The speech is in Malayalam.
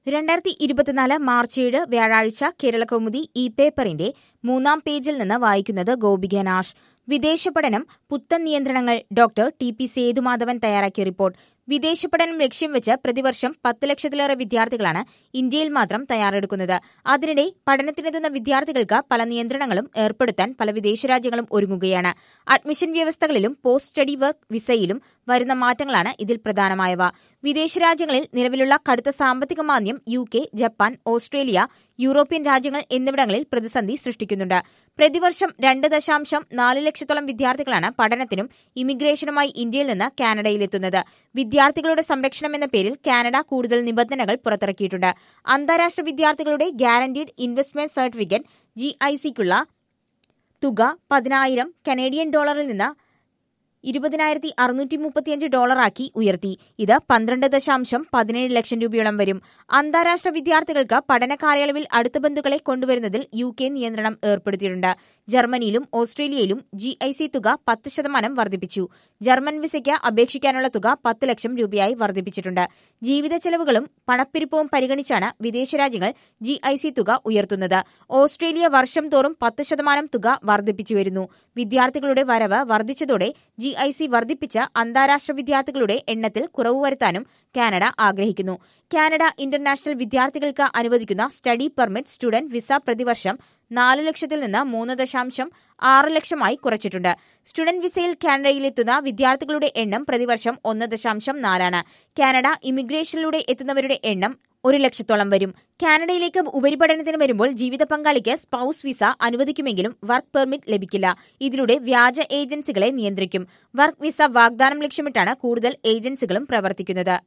രണ്ടായിരത്തി ഇരുപത്തിനാല് മാർച്ച് ഏഴ് വ്യാഴാഴ്ച കേരളകൗമുദി ഇ പേപ്പറിന്റെ മൂന്നാം പേജിൽ നിന്ന് വായിക്കുന്നത് ഗോപിക നാഷ് വിദേശ പഠനം പുത്തൻ നിയന്ത്രണങ്ങൾ ഡോക്ടർ ടി പി സേതുമാധവൻ തയ്യാറാക്കിയ റിപ്പോർട്ട് വിദേശ പഠനം ലക്ഷ്യം വെച്ച് പ്രതിവർഷം പത്ത് ലക്ഷത്തിലേറെ വിദ്യാർത്ഥികളാണ് ഇന്ത്യയിൽ മാത്രം തയ്യാറെടുക്കുന്നത് അതിനിടെ പഠനത്തിനെത്തുന്ന വിദ്യാർത്ഥികൾക്ക് പല നിയന്ത്രണങ്ങളും ഏർപ്പെടുത്താൻ പല വിദേശ രാജ്യങ്ങളും ഒരുങ്ങുകയാണ് അഡ്മിഷൻ വ്യവസ്ഥകളിലും പോസ്റ്റ് സ്റ്റഡി വർക്ക് വിസയിലും വരുന്ന മാറ്റങ്ങളാണ് ഇതിൽ പ്രധാനമായവ വിദേശ രാജ്യങ്ങളിൽ നിലവിലുള്ള കടുത്ത സാമ്പത്തിക മാന്ദ്യം U K Japan Australia European രാജ്യങ്ങൾ എന്നിവിടങ്ങളിൽ പ്രതിസന്ധി സൃഷ്ടിക്കുന്നുണ്ട് പ്രതിവർഷം രണ്ട് ദശാംശം നാല് ലക്ഷത്തോളം വിദ്യാർത്ഥികളാണ് പഠനത്തിനും ഇമിഗ്രേഷനുമായി ഇന്ത്യയിൽ നിന്ന് കാനഡയിലെത്തുന്നത് വിദ്യാർത്ഥികളുടെ സംരക്ഷണം എന്ന പേരിൽ കാനഡ കൂടുതൽ നിബന്ധനകൾ പുറത്തിറക്കിയിട്ടുണ്ട് അന്താരാഷ്ട്ര വിദ്യാർത്ഥികളുടെ guaranteed investment certificate G I സിക്കുള്ള തുക പതിനായിരം കനേഡിയൻ ഡോളറിൽ നിന്ന് ഇരുപതിനായിരത്തി അറുന്നൂറ്റി മുപ്പത്തിയഞ്ച് ഡോളറാക്കി ഉയർത്തി ഇത് പന്ത്രണ്ട് ദശാംശം പതിനേഴ് ലക്ഷം രൂപയോളം വരും അന്താരാഷ്ട്ര വിദ്യാർത്ഥികൾക്ക് പഠന കാലയളവിൽ അടുത്ത ബന്ധുക്കളെ കൊണ്ടുവരുന്നതിൽ യു കെ നിയന്ത്രണം ഏർപ്പെടുത്തിയിട്ടുണ്ട് ജർമ്മനിയിലും ഓസ്ട്രേലിയയിലും ജി ഐ സി തുക പത്ത് ശതമാനം വർദ്ധിപ്പിച്ചു ജർമ്മൻ വിസയ്ക്ക് അപേക്ഷിക്കാനുള്ള തുക പത്ത് ലക്ഷം രൂപയായി വർദ്ധിപ്പിച്ചിട്ടുണ്ട് ജീവിത ചെലവുകളും പണപ്പെരുപ്പവും പരിഗണിച്ചാണ് വിദേശ രാജ്യങ്ങൾ ജി ഐ സി തുക ഉയർത്തുന്നത് ഓസ്ട്രേലിയ വർഷം തോറും പത്ത് ശതമാനം തുക വർദ്ധിപ്പിച്ചു വരുന്നു വിദ്യാർത്ഥികളുടെ വരവ് വർദ്ധിച്ചതോടെ ജി ഐ സി വർദ്ധിപ്പിച്ച അന്താരാഷ്ട്ര വിദ്യാർത്ഥികളുടെ എണ്ണത്തിൽ കുറവ് വരുത്താനും കാനഡ ആഗ്രഹിക്കുന്നു കാനഡ ഇന്റർനാഷണൽ വിദ്യാർത്ഥികൾക്ക് അനുവദിക്കുന്ന സ്റ്റഡി പെർമിറ്റ് സ്റ്റുഡന്റ് വിസ പ്രതിവർഷം നാല് ലക്ഷത്തിൽ നിന്ന് മൂന്ന് ദശാംശം ആറ് ലക്ഷമായി കുറച്ചിട്ടുണ്ട് സ്റ്റുഡന്റ് വിസയിൽ കാനഡയിലെത്തുന്ന വിദ്യാർത്ഥികളുടെ എണ്ണം പ്രതിവർഷം ഒന്ന് ദശാംശം നാലാണ് കാനഡ ഇമിഗ്രേഷനിലൂടെ എത്തുന്നവരുടെ എണ്ണം ഒരു ലക്ഷത്തോളം വരും കാനഡയിലേക്ക് ഉപരിപഠനത്തിന് വരുമ്പോൾ ജീവിത പങ്കാളിക്ക് സ്പൌസ് വിസ അനുവദിക്കുമെങ്കിലും വർക്ക് പെർമിറ്റ് ലഭിക്കില്ല ഇതിലൂടെ വ്യാജ ഏജൻസികളെ നിയന്ത്രിക്കും വർക്ക് വിസ വാഗ്ദാനം ലക്ഷ്യമിട്ടാണ് കൂടുതൽ ഏജൻസികളും പ്രവർത്തിക്കുന്നത്